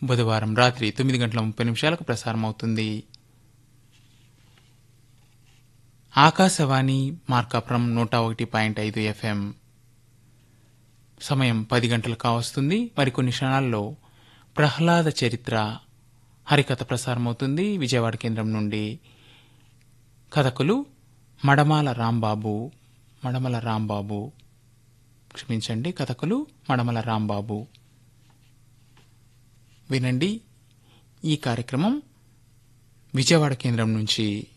బుధవారం రాత్రి తొమ్మిది గంటల ముప్పై నిమిషాలకు ప్రసారమవుతుంది ఆకాశవాణి మార్కాపురం నూట ఒకటి పాయింట్ ఐదు ఎఫ్ఎం సమయం పది గంటలు కావస్తుంది మరికొన్ని క్షణాల్లో ప్రహ్లాద చరిత్ర హరికథ ప్రసారమవుతుంది విజయవాడ కేంద్రం నుండి కథకులు మడమాల రాంబాబు మడమల రాంబాబు క్షమించండి కథకులు మడమల రాంబాబు వినండి ఈ కార్యక్రమం విజయవాడ కేంద్రం నుంచి